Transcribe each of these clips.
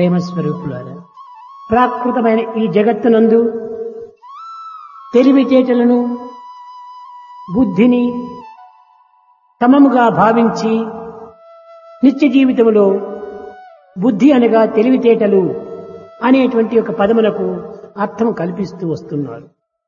ప్రేమ స్వరూపులారా ప్రాకృతమైన ఈ జగత్తునందు తెలివితేటలను బుద్ధిని సమముగా భావించి నిత్య జీవితంలో బుద్ధి అనగా తెలివితేటలు అనేటువంటి ఒక పదములకు అర్థం కల్పిస్తూ వస్తున్నారు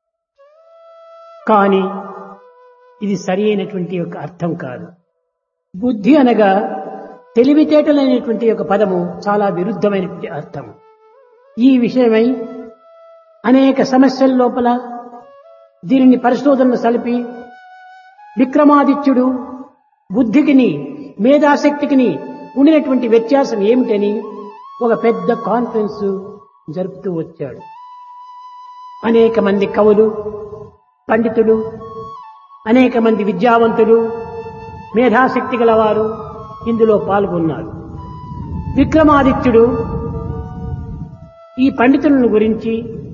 కానీ ఇది సరి అయినటువంటి ఒక అర్థం కాదు బుద్ధి అనగా తెలివితేటలైనటువంటి ఒక పదము చాలా విరుద్ధమైనటువంటి అర్థం ఈ విషయమై అనేక సమస్యల లోపల దీనిని పరిశోధనలు సలిపి విక్రమాదిత్యుడు బుద్ధికిని మేధాశక్తికిని ఉండినటువంటి వ్యత్యాసం ఏమిటని ఒక పెద్ద కాన్ఫరెన్స్ జరుపుతూ వచ్చాడు అనేక మంది కవులు పండితులు అనేక మంది విద్యావంతులు మేధాశక్తి గలవారు ఇందులో పాల్గొన్నారు విక్రమాదిత్యుడు ఈ పండితులను గురించి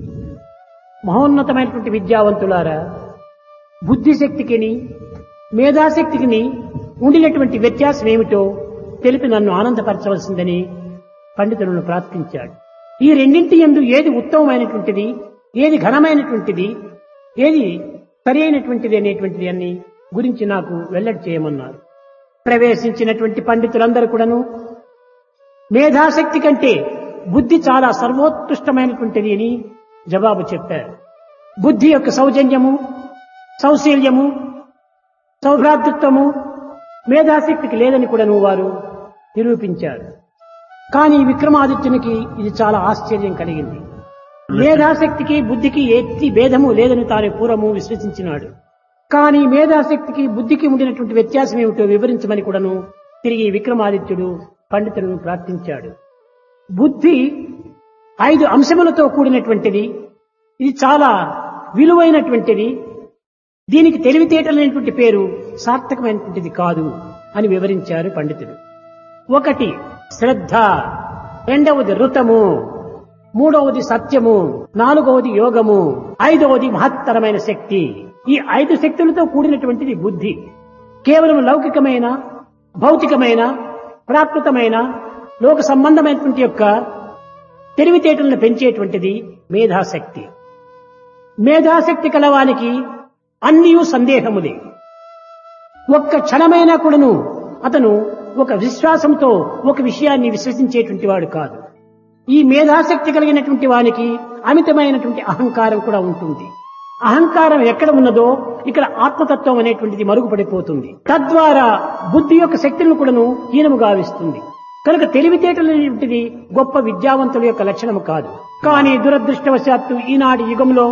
మహోన్నతమైనటువంటి విద్యావంతులారా బుద్ధిశక్తికిని మేధాశక్తికిని ఉండినటువంటి వ్యత్యాసం ఏమిటో తెలిపి నన్ను ఆనందపరచవలసిందని పండితులను ప్రార్థించాడు ఈ రెండింటి ఎందు ఏది ఉత్తమమైనటువంటిది ఏది ఘనమైనటువంటిది ఏది సరి అయినటువంటిది అనేటువంటిది అని గురించి నాకు వెల్లడి చేయమన్నారు ప్రవేశించినటువంటి పండితులందరూ కూడాను మేధాశక్తి కంటే బుద్ధి చాలా సర్వోత్కృష్టమైనటువంటిది అని జవాబు చెప్పారు బుద్ధి యొక్క సౌజన్యము సౌశీల్యము సౌభ్రాతృత్వము మేధాశక్తికి లేదని కూడాను వారు నిరూపించారు కానీ విక్రమాదిత్యునికి ఇది చాలా ఆశ్చర్యం కలిగింది మేధాశక్తికి బుద్ధికి ఎత్తి భేదము లేదని తాను పూర్వము విశ్వసించినాడు కానీ మేధాశక్తికి బుద్ధికి ఉండినటువంటి వ్యత్యాసం ఏమిటో వివరించమని కూడాను తిరిగి విక్రమాదిత్యుడు పండితులను ప్రార్థించాడు బుద్ధి ఐదు అంశములతో కూడినటువంటిది ఇది చాలా విలువైనటువంటిది దీనికి తెలివితేటలైనటువంటి పేరు సార్థకమైనటువంటిది కాదు అని వివరించారు పండితుడు ఒకటి శ్రద్ధ రెండవది ఋతము మూడవది సత్యము నాలుగవది యోగము ఐదవది మహత్తరమైన శక్తి ఈ ఐదు శక్తులతో కూడినటువంటిది బుద్ధి కేవలం లౌకికమైన భౌతికమైన ప్రాకృతమైన లోక సంబంధమైనటువంటి యొక్క తెలివితేటలను పెంచేటువంటిది మేధాశక్తి మేధాశక్తి కలవానికి అన్నీ సందేహములే ఒక్క క్షణమైనా కూడాను అతను ఒక విశ్వాసంతో ఒక విషయాన్ని విశ్వసించేటువంటి వాడు కాదు ఈ మేధాశక్తి కలిగినటువంటి వానికి అమితమైనటువంటి అహంకారం కూడా ఉంటుంది అహంకారం ఎక్కడ ఉన్నదో ఇక్కడ ఆత్మతత్వం అనేటువంటిది మరుగుపడిపోతుంది తద్వారా బుద్ధి యొక్క శక్తులను కూడాను హీనము గావిస్తుంది కనుక తెలివితేటలనేటువంటిది గొప్ప విద్యావంతుల యొక్క లక్షణము కాదు కానీ దురదృష్టవశాత్తు ఈనాటి యుగంలో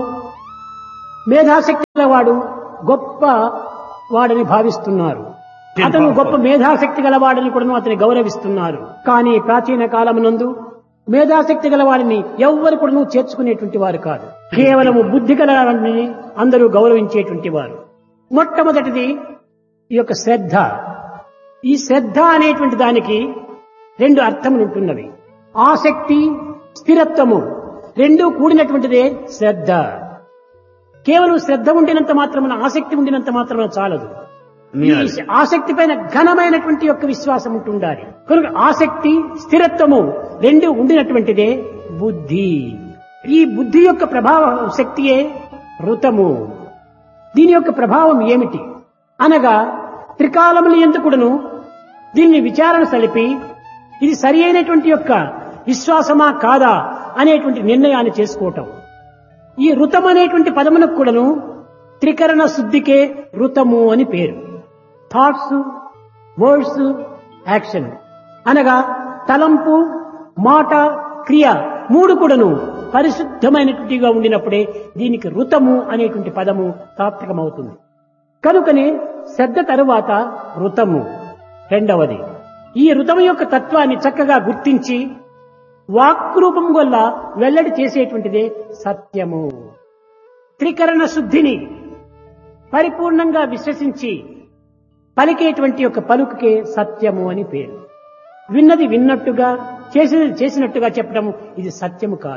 మేధాశక్తి వాడు గొప్ప వాడని భావిస్తున్నారు అతను గొప్ప మేధాశక్తి గలవాడని కూడా అతని గౌరవిస్తున్నారు కానీ ప్రాచీన కాలమునందు మేధాశక్తి గలవాడిని ఎవ్వరు కూడా చేర్చుకునేటువంటి వారు కాదు కేవలము బుద్ధి గలవాడిని అందరూ గౌరవించేటువంటి వారు మొట్టమొదటిది ఈ యొక్క శ్రద్ధ ఈ శ్రద్ధ అనేటువంటి దానికి రెండు అర్థములు ఉంటున్నవి ఆసక్తి స్థిరత్వము రెండూ కూడినటువంటిదే శ్రద్ధ కేవలం శ్రద్ధ ఉండినంత మాత్రమున ఆసక్తి ఉండినంత మాత్రమున చాలదు ఈ ఆసక్తి పైన ఘనమైనటువంటి యొక్క విశ్వాసం ఉంటుండాలి కనుక ఆసక్తి స్థిరత్వము రెండు ఉండినటువంటిదే బుద్ధి ఈ బుద్ధి యొక్క ప్రభావ శక్తియే ఋతము దీని యొక్క ప్రభావం ఏమిటి అనగా త్రికాలములు ఎందుకుడును దీన్ని విచారణ సలిపి ఇది సరి అయినటువంటి యొక్క విశ్వాసమా కాదా అనేటువంటి నిర్ణయాన్ని చేసుకోవటం ఈ ఋతం అనేటువంటి పదమునకు కూడాను త్రికరణ శుద్ధికే ఋతము అని పేరు థాట్స్ వర్డ్స్ యాక్షన్ అనగా తలంపు మాట క్రియ మూడు కూడాను పరిశుద్ధమైనటువంటిగా ఉండినప్పుడే దీనికి ఋతము అనేటువంటి పదము సార్థకమవుతుంది కనుకనే శ్రద్ధ తరువాత ఋతము రెండవది ఈ ఋతము యొక్క తత్వాన్ని చక్కగా గుర్తించి వాక్రూపం వల్ల వెల్లడి చేసేటువంటిదే సత్యము త్రికరణ శుద్ధిని పరిపూర్ణంగా విశ్వసించి పలికేటువంటి యొక్క పలుకుకే సత్యము అని పేరు విన్నది విన్నట్టుగా చేసినది చేసినట్టుగా చెప్పడం ఇది సత్యము కాదు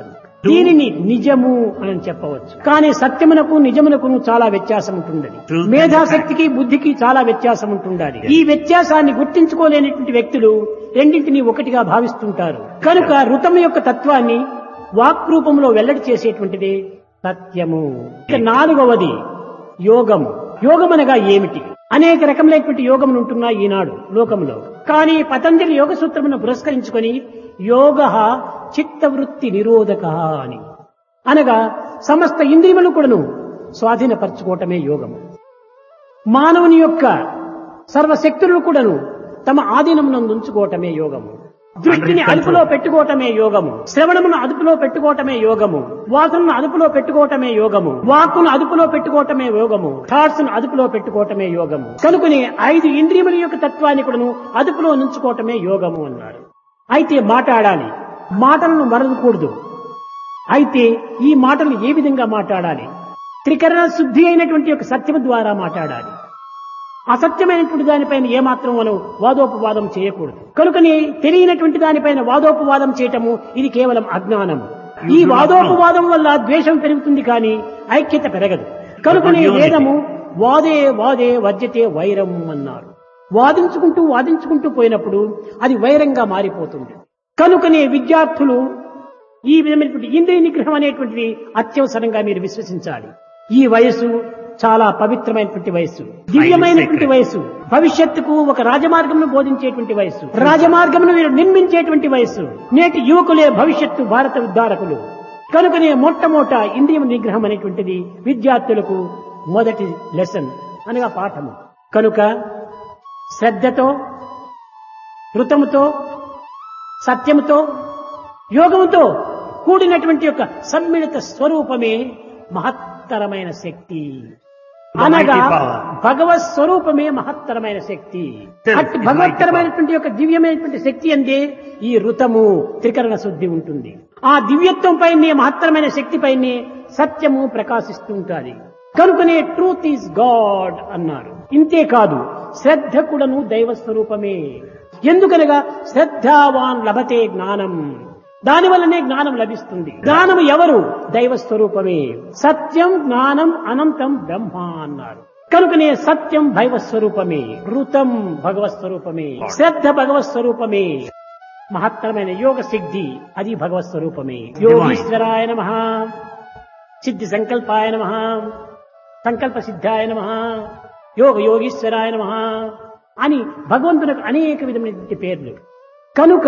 దీనిని నిజము అని చెప్పవచ్చు కానీ సత్యమునకు నిజమునకు చాలా వ్యత్యాసం ఉంటుండది Truth and మేధాశక్తికి బుద్ధికి చాలా వ్యత్యాసం ఉంటుండాలి ఈ వ్యత్యాసాన్ని గుర్తించుకోలేనటువంటి వ్యక్తులు రెండింటిని ఒకటిగా భావిస్తుంటారు కనుక ఋతము యొక్క తత్వాన్ని వాక్ రూపంలో వెల్లడి చేసేటువంటిది సత్యము ఇక నాలుగవది యోగము యోగం అనగా ఏమిటి అనేక రకములైనటువంటి యోగములు ఉంటున్నాయి ఈనాడు లోకంలో కానీ పతంజలి యోగ సూత్రమును పురస్కరించుకొని యోగ చిత్తవృత్తి నిరోధక అని అనగా సమస్త ఇంద్రియములు కూడాను స్వాధీనపరచుకోవటమే యోగము మానవుని యొక్క సర్వశక్తులను కూడాను తమ ఆధీనమునందు ఉంచుకోవటమే యోగము దృష్టిని అదుపులో పెట్టుకోవటమే యోగము శ్రవణమును అదుపులో పెట్టుకోవటమే యోగము వాసనను అదుపులో పెట్టుకోవటమే యోగము వాక్కును అదుపులో పెట్టుకోవటమే యోగము థాట్స్ ను అదుపులో పెట్టుకోవటమే యోగము కనుకని ఐదు ఇంద్రియముల యొక్క తత్వాన్ని కూడాను అదుపులో ఉంచుకోవటమే యోగము అన్నారు అయితే మాట్లాడాలి మాటలను మరవకూడదు అయితే ఈ మాటలు ఏ విధంగా మాట్లాడాలి త్రికరణ శుద్ధి అయినటువంటి ఒక సత్యము ద్వారా మాట్లాడాలి అసత్యమైనటువంటి దానిపైన ఏమాత్రం మనం వాదోపవాదం చేయకూడదు కనుకని తెలియనటువంటి దానిపైన వాదోపవాదం చేయటము ఇది కేవలం అజ్ఞానము ఈ వాదోపవాదం వల్ల ద్వేషం పెరుగుతుంది కానీ ఐక్యత పెరగదు కనుకనే వేదము వాదే వాదే వజ్యతే వైరం అన్నారు వాదించుకుంటూ వాదించుకుంటూ పోయినప్పుడు అది వైరంగా మారిపోతుంది కనుకనే విద్యార్థులు ఈ విధమైనటువంటి ఇంద్రియ నిగ్రహం అనేటువంటిది అత్యవసరంగా మీరు విశ్వసించాలి ఈ వయసు చాలా పవిత్రమైనటువంటి వయసు దివ్యమైనటువంటి వయసు భవిష్యత్తుకు ఒక రాజమార్గమును బోధించేటువంటి వయసు రాజమార్గమును మీరు నిర్మించేటువంటి వయసు నేటి యువకులే భవిష్యత్తు భారత ఉద్ధారకులు కనుకనే మొట్టమొదట ఇంద్రియ నిగ్రహం అనేటువంటిది విద్యార్థులకు మొదటి లెసన్ అనగా పాఠము కనుక శ్రద్ధతో ఋతముతో సత్యముతో యోగముతో కూడినటువంటి యొక్క సమ్మిళిత స్వరూపమే మహత్తరమైన శక్తి అనగా mighty power. భగవత్ స్వరూపమే మహత్తరమైన శక్తి Self అట్టి is భగవత్తరమైనటువంటి యొక్క దివ్యమైనటువంటి శక్తి అందే ఈ ఋతము త్రికరణ శుద్ధి ఉంటుంది ఆ దివ్యత్వం పైనే మహత్తరమైన శక్తి పైనే సత్యము ప్రకాశిస్తూ ఉంటుంది కనుకనే ట్రూత్ ఈజ్ గాడ్ అన్నారు ఇంతే కాదు శ్రద్ధ కూడాను దైవ స్వరూపమే ఎందుకనగా శ్రద్ధావాన్ లభతే జ్ఞానం దాని వల్లనే జ్ఞానం లభిస్తుంది జ్ఞానం ఎవరు దైవ స్వరూపమే సత్యం జ్ఞానం అనంతం బ్రహ్మ అన్నారు కనుకనే సత్యం దైవ స్వరూపమే ఋతం భగవత్ స్వరూపమే శ్రద్ధ భగవత్ స్వరూపమే మహత్తరమైన యోగ సిద్ధి అది భగవత్ స్వరూపమే యోగీశ్వరాయ నమ సిద్ధి సంకల్పాయ నమ సంకల్ప సిద్ధాయ నమ యోగ యోగీశ్వరాయ నమ అని భగవంతునికి అనేక విధమైనటువంటి పేర్లు కనుక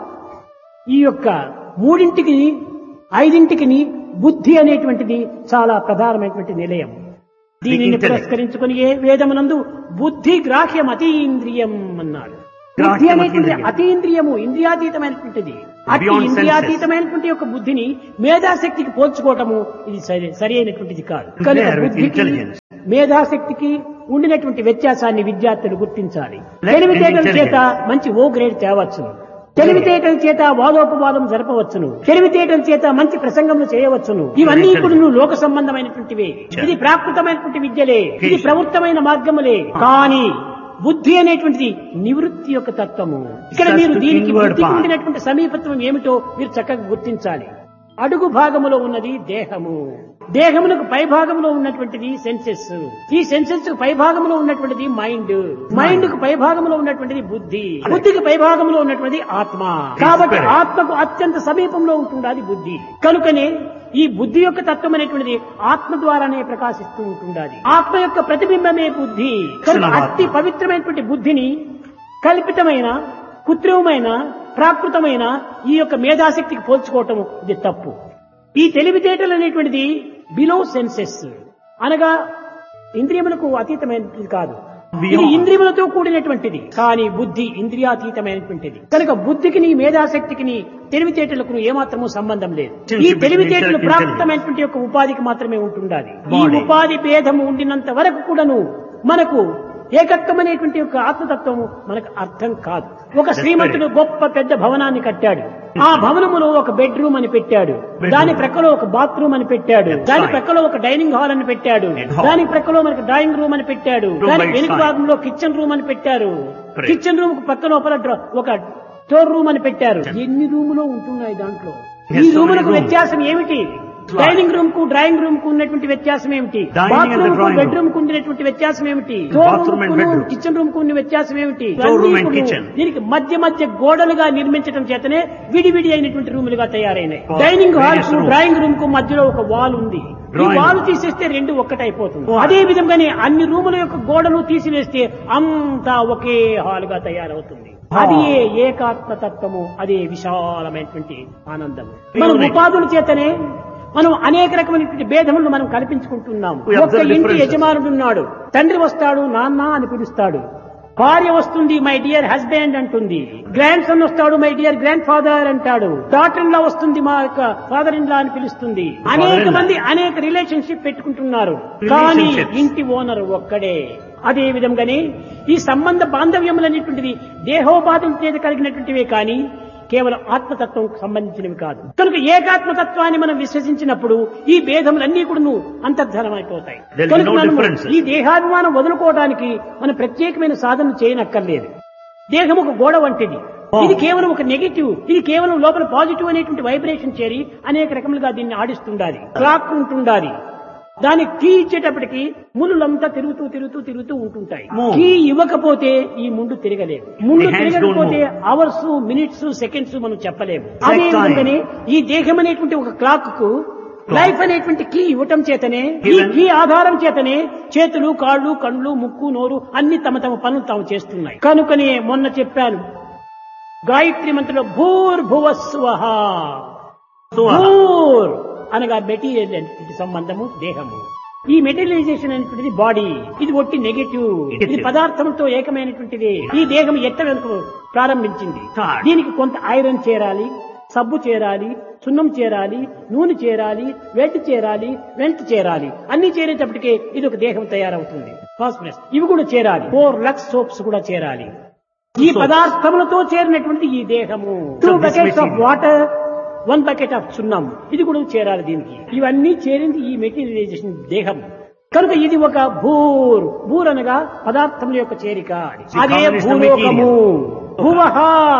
ఈ యొక్క మూడింటికి ఐదింటికి బుద్ధి అనేటువంటిది చాలా ప్రధానమైనటువంటి నిలయం దీనిని intellect. పురస్కరించుకుని ఏ వేదమునందు బుద్ధి గ్రాహ్యం అతీంద్రియం అన్నాడు బుద్ధి గ్రాహ్యం అనేటువంటి అతీంద్రియం. అతీంద్రియము ఇంద్రియాతీతమైనటువంటిది అతి Beyond senses. ఇంద్రియాతీతమైనటువంటి యొక్క బుద్ధిని మేధాశక్తికి పోల్చుకోవటము ఇది సరి సరి అయినటువంటిది కాదు కనుక Compare with బుద్ధికి intelligence. మేధాశక్తికి ఉండినటువంటి వ్యత్యాసాన్ని విద్యార్థులు గుర్తించాలి Let తెలివితేటల intelligence. చేత మంచి ఓ గ్రేడ్ తేవచ్చును తెలివితేటల చేత వాదోపవాదం జరపవచ్చును తెలివితేటల చేత మంచి ప్రసంగములు చేయవచ్చును ఇవన్నీ ఇప్పుడు నువ్వు లోక సంబంధమైనటువంటివే ఇది ప్రాకృతమైనటువంటి విద్యలే ఇది ప్రవృత్తమైన మార్గములే కానీ బుద్ధి అనేటువంటిది నివృత్తి యొక్క తత్వము ఇక్కడ Just మీరు to దీనికి inward బుద్ధికి path. ఉండినటువంటి సమీపత్వం ఏమిటో మీరు చక్కగా గుర్తించాలి అడుగు భాగములో ఉన్నది దేహము దేహమునకు పై భాగంలో ఉన్నటువంటిది సెన్సెస్ ఈ సెన్సెస్ పై భాగంలో ఉన్నటువంటిది మైండ్ మైండ్ కు పై భాగంలో ఉన్నటువంటిది బుద్ధి బుద్ధికి పై భాగంలో ఉన్నటువంటిది ఆత్మ కాబట్టి Spirit. ఆత్మకు అత్యంత సమీపంలో ఉంటుండాలి బుద్ధి కనుకనే ఈ బుద్ధి యొక్క తత్వం అనేటువంటిది ఆత్మ ద్వారానే ప్రకాశిస్తూ ఉంటుండాలి ఆత్మ యొక్క ప్రతిబింబమే బుద్ధి కనుక క్షణమాత్మ. అట్టి పవిత్రమైనటువంటి బుద్ధిని కల్పితమైన కృత్రిమమైన ప్రాకృతమైన ఈ యొక్క మేధాశక్తికి పోల్చుకోవటం ఇది తప్పు ఈ తెలివితేటలు అనేటువంటిది బిలో సెన్సెస్ అనగా ఇంద్రియములకు అతీతమైనది కాదు ఇది Beyond. ఇంద్రియములతో కూడినటువంటిది కానీ బుద్ధి ఇంద్రియాతీతమైనటువంటిది కనుక బుద్ధికి నీ మేధాశక్తికి నీ తెలివితేటలకు ఏమాత్రము సంబంధం లేదు Since ఈ it తెలివితేటలు is intelligence. ప్రాప్తమైనటువంటి యొక్క ఉపాధికి మాత్రమే ఉంటుండాలి ఈ Body. ఉపాధి భేదము ఉండినంత వరకు కూడాను మనకు ఏకత్వమైనటువంటి యొక్క ఆత్మతత్వము మనకు అర్థం కాదు ఒక శ్రీమంతుడు గొప్ప పెద్ద భవనాన్ని కట్టాడు ఆ భవనములో ఒక బెడ్రూమ్ అని పెట్టాడు Bedroom. దాని ప్రక్కలో ఒక బాత్రూమ్ అని పెట్టాడు That's దాని right. ప్రక్కలో ఒక డైనింగ్ హాల్ అని పెట్టాడు And hall. దాని ప్రక్కలో మనకి డ్రాయింగ్ రూమ్ అని పెట్టాడు Room దాని by వెనుక side. భాగంలో కిచెన్ రూమ్ అని పెట్టారు Correct. కిచెన్ రూమ్ కు పక్క లోపల డ్ర- ఒక స్టోర్ రూమ్ అని పెట్టారు ఎన్ని రూములో ఉంటున్నాయి దాంట్లో He has ఈ so many రూములకు rooms. వ్యత్యాసం ఏమిటి Why? డైనింగ్ రూమ్ కు డ్రాయింగ్ రూమ్ కు ఉన్నటువంటి వ్యత్యాసం ఏమిటి Dining and the బాత్రూమ్ కు drawing room. బెడ్రూమ్ కు ఉన్నటువంటి వ్యత్యాసం ఏమిటి Bathroom and bedroom. Kitchen room కు ఉన్న వ్యత్యాసం ఏమిటి Storeroom ఇవన్నీ and కూడా kitchen. దీనికి మధ్య మధ్య గోడలుగా నిర్మించడం చేతనే విడివిడి అయినటువంటి రూములుగా తయారైనాయి Oh, డైనింగ్ హాల్ various కు rooms. డ్రాయింగ్ రూమ్ కు మధ్యలో ఒక వాల్ ఉంది ఈ Drawing వాల్ room. తీసేస్తే రెండు ఒక్కటైపోతుంది అదే విధంగానే అన్ని రూముల యొక్క గోడలు తీసివేస్తే అంతా ఒకే హాల్ గా తయారవుతుంది అది ఏ ఏకాత్మ తత్వము అదే విశాలమైనటువంటి ఆనందము మన Unity. ఉపాధుల చేతనే మనం అనేక రకమైనటువంటి భేదములను మనం కల్పించుకుంటున్నాము We ఒక్క observe ఇంటి differences. యజమానుడు ఉన్నాడు తండ్రి వస్తాడు నాన్న అని పిలుస్తాడు భార్య వస్తుంది మై డియర్ హస్బెండ్ అంటుంది గ్రాండ్ సన్ వస్తాడు మై డియర్ గ్రాండ్ ఫాదర్ అంటాడు డాటర్ ఇన్ లా వస్తుంది మా యొక్క ఫాదర్ ఇన్ లా అని పిలుస్తుంది అనేక Father-in-law. మంది అనేక రిలేషన్షిప్ పెట్టుకుంటున్నారు కానీ Relationships. ఇంటి ఓనర్ ఒక్కడే అదే విధంగానే ఈ సంబంధ బాంధవ్యములనేటువంటిది దేహోపాధుల చేత కలిగినటువంటివే కానీ కేవలం ఆత్మతత్వం సంబంధించినవి కాదు కనుక ఏకాత్మతత్వాన్ని మనం విశ్వసించినప్పుడు ఈ భేదములన్నీ కూడా అంతర్ధానమైపోతాయి There will be కనుక no మనము differences. ఈ దేహాభిమానం వదులుకోవడానికి మనం ప్రత్యేకమైన సాధన చేయనక్కర్లేదు దేహం ఒక గోడ వంటిది Oh. ఇది కేవలం ఒక నెగిటివ్ ఇది కేవలం లోపల పాజిటివ్ అనేటువంటి వైబ్రేషన్ చేరి అనేక రకములుగా దీన్ని ఆడిస్తుండాలి క్లాక్ ఉంటుండాలి దానికి కీ ఇచ్చేటప్పటికి ముళ్ళంతా తిరుగుతూ తిరుగుతూ తిరుగుతూ ఉంటుంటాయి Move. కీ ఇవ్వకపోతే ఈ ముందు తిరగలేదు ముందు The hands don't తిరగకపోతే move. అవర్స్ మినిట్స్ సెకండ్స్ మనం చెప్పలేము Like అదే time. విధంగానే ఈ దేహం అనేటువంటి ఒక క్లాక్ కు లైఫ్ అనేటువంటి కీ ఇవ్వటం చేతనే ఈ Given. కీ ఆధారం చేతనే చేతులు కాళ్ళు కండ్లు ముక్కు నోరు అన్ని తమ తమ పనులు తాము చేస్తున్నాయి కనుకనే మొన్న చెప్పాను గాయత్రి మంత్రంలో భూర్భువస్వహ Suvaha. భూర్ అనగా మెటీరియల్ అనేటువంటి సంబంధము దేహము ఈ మెటీరియలైజేషన్ అనేటువంటిది బాడీ ఇది ఒట్టి నెగటివ్ ఇది Negative. పదార్థంతో ఏకమైనటువంటిది ఈ దేహం ఎట్ట వెనుక ప్రారంభించింది Third. దీనికి కొంత ఐరన్ చేరాలి సబ్బు చేరాలి సున్నం చేరాలి నూనె చేరాలి వెంట చేరాలి వెంట చేరాలి అన్ని చేరేటప్పటికే ఇది ఒక దేహం తయారవుతుంది ఫాస్ఫరస్ ఇవి కూడా చేరాలి ఫోర్ లక్స్ సోప్స్ కూడా చేరాలి ఈ Soaps. పదార్థములతో చేరినటువంటి ఈ దేహము two this buckets of material. Water one bucket of సున్నం ఇది కూడా చేరాలి దీనికి ఇవన్నీ చేరింది ఈ మెటీరియలైజేషన్ దేహం కనుక ఇది ఒక భూర్ భూర్ అనగా పదార్థముల యొక్క చేరిక See, అదే combination of భూలోకము material. భువహ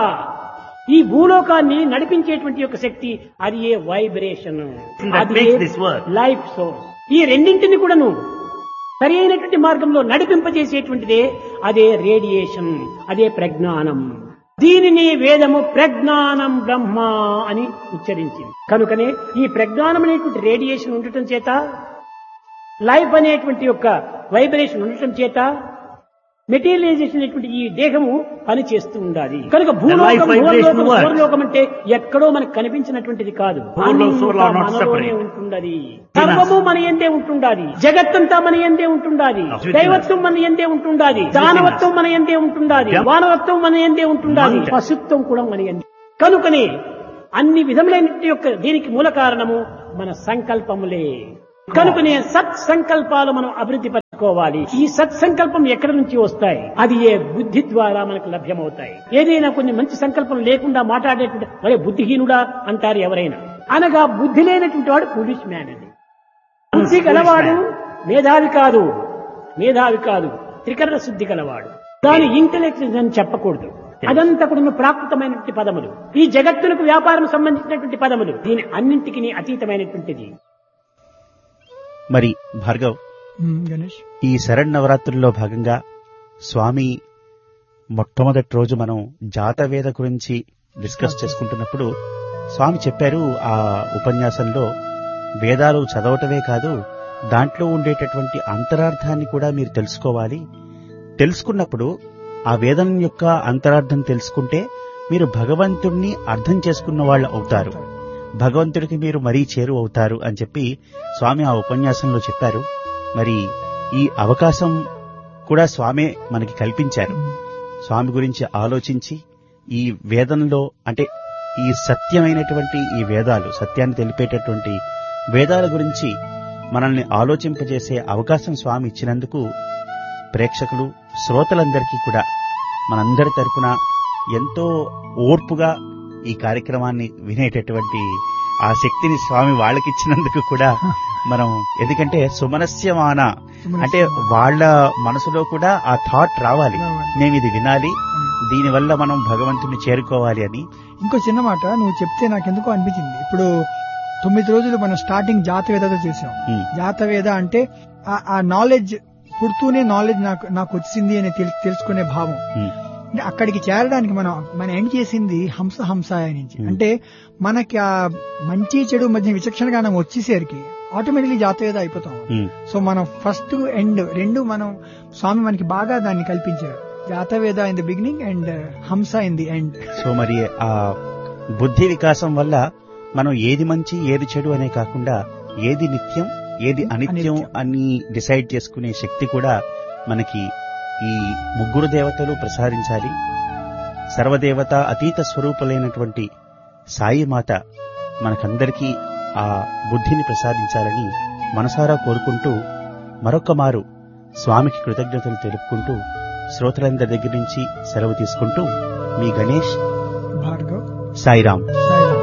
ఈ భూలోకాన్ని నడిపించేటువంటి యొక్క శక్తి అది a vibration That makes this work. Life source ఈ రెండింటిని కూడాను సరి అయినటువంటి మార్గంలో నడిపింపజేసేటువంటిదే అదే రేడియేషన్ అదే ప్రజ్ఞానం దీనిని వేదము ప్రజ్ఞానం బ్రహ్మ అని ఉచ్చరించింది కనుకనే ఈ ప్రజ్ఞానం అనేటువంటి రేడియేషన్ ఉండటం చేత లైఫ్ అనేటువంటి యొక్క వైబ్రేషన్ ఉండటం చేత మెటీరియలైజేషన్ అనేటువంటి ఈ దేహము పని చేస్తూ ఉండాలి కనుక భూలోకం life vibration భూలోకం works. సూర్యలోకం అంటే ఎక్కడో మనకు కనిపించినటువంటిది కాదు భూలోకం, సూర్యులు are not మనలోనే separate. ఉంటుండది సర్వము మన ఎందే ఉంటుండాలి జగత్తంతా మన ఎందే ఉంటుండాలి Within us. దైవత్వం మన ఎందే ఉంటుండాలి దానవత్వం మన ఎందే ఉంటుండాలి Yep. వానవత్వం మన ఎందే ఉంటుండాలి Mountain. పశుత్వం కూడా మన ఎందే కనుకనే అన్ని విధములైన యొక్క దీనికి మూల కారణము మన సంకల్పములే కనుకనే సత్ సంకల్పాలు మనం అభివృద్ధి పరచుకోవాలి ఈ సత్ సంకల్పం ఎక్కడి నుంచి వస్తాయి అది ఏ బుద్ధి ద్వారా మనకు లభ్యమవుతాయి ఏదైనా కొన్ని మంచి సంకల్పం లేకుండా మాట్లాడేటువంటి ఒరే బుద్ధిహీనుడా అంటారు ఎవరైనా అనగా బుద్ధి లేనటువంటి వాడు పులిష్ మ్యాన్ అని బుద్ధి గలవాడు మేధావి కాదు మేధావి కాదు త్రికరణ శుద్ధి గలవాడు దాని ఇంటెలెక్చువల్ అని చెప్పకూడదు అదంతా కూడా ప్రాకృతమైనటువంటి పదములు ఈ జగత్తులకు వ్యాపారం సంబంధించినటువంటి పదములు దీని అన్నింటికి అతీతమైనటువంటిది మరి భార్గవ్ గణేష్ ఈ శరణ్ నవరాత్రుల్లో భాగంగా స్వామి మొట్టమొదటి రోజు మనం జాతవేద గురించి డిస్కస్ చేసుకుంటున్నప్పుడు స్వామి చెప్పారు ఆ ఉపన్యాసంలో వేదాలు చదవటమే కాదు దాంట్లో ఉండేటటువంటి అంతరార్థాన్ని కూడా మీరు తెలుసుకోవాలి తెలుసుకున్నప్పుడు ఆ వేదం యొక్క అంతరార్థం తెలుసుకుంటే మీరు భగవంతుణ్ణి అర్థం చేసుకున్న వాళ్ళు అవుతారు భగవంతుడికి మీరు మరీ చేరు అవుతారు అని చెప్పి స్వామి ఆ ఉపన్యాసంలో చెప్పారు మరి ఈ అవకాశం కూడా స్వామే మనకి కల్పించారు స్వామి గురించి ఆలోచించి ఈ వేదంలో అంటే ఈ సత్యమైనటువంటి ఈ వేదాలు సత్యాన్ని తెలిపేటటువంటి వేదాల గురించి మనల్ని ఆలోచింపజేసే అవకాశం స్వామి ఇచ్చినందుకు ప్రేక్షకులు శ్రోతలందరికీ కూడా మనందరి తరపున ఎంతో ఓర్పుగా ఈ కార్యక్రమాన్ని వినేటటువంటి ఆ శక్తిని స్వామి వాళ్ళకిచ్చినందుకు కూడా మనం ఎందుకంటే సుమనస్యమాన అంటే వాళ్ళ మనసులో కూడా ఆ థాట్ రావాలి రావాలి. మేము ఇది వినాలి దీనివల్ల మనం భగవంతుని చేరుకోవాలి అని ఇంకో చిన్న మాట నువ్వు చెప్తే నాకు ఎందుకో అనిపించింది ఇప్పుడు తొమ్మిది రోజులు మనం స్టార్టింగ్ జాతవేదతో చేసాం ఉమ్, జాతవేద అంటే ఆ- ఆ నాలెడ్జ్ పుడుతూనే నాలెడ్జ్ నాకు నాకు వచ్చింది అని తెలు- తెలుసుకునే భావం ఉమ్, అంటే అక్కడికి చేరడానికి మనం మనం ఎండ్ చేసింది హంస హంసాయ నుంచి Hmm. అంటే మనకి ఆ మంచి చెడు మధ్య విచక్షణ జ్ఞానం వచ్చేసరికి ఆటోమేటిక్లీ జాతవేద అయిపోతాం ఉమ్, సో మనం ఫస్ట్ ఎండ్ రెండు మనం స్వామి మనకి బాగా దాన్ని కల్పించారు Jataveda in the beginning and Hamsa in the end so మరి ఆ బుద్ధి వికాసం వల్ల మనం ఏది మంచి ఏది చెడు అనే కాకుండా ఏది నిత్యం ఏది అనిత్యం అనిత్యం. అని డిసైడ్ చేసుకునే శక్తి కూడా మనకి ఈ ముగ్గురు దేవతలు ప్రసాదించాలి సర్వదేవత అతీత స్వరూపులైనటువంటి సాయి మాత మనకందరికీ ఆ బుద్ధిని ప్రసాదించాలని మనసారా కోరుకుంటూ మరొక్క మారు స్వామికి కృతజ్ఞతలు తెలుపుకుంటూ శ్రోతలందరి దగ్గర నుంచి సెలవు తీసుకుంటూ మీ గణేష్ భార్గవ్ సాయిరాం సాయిరామ్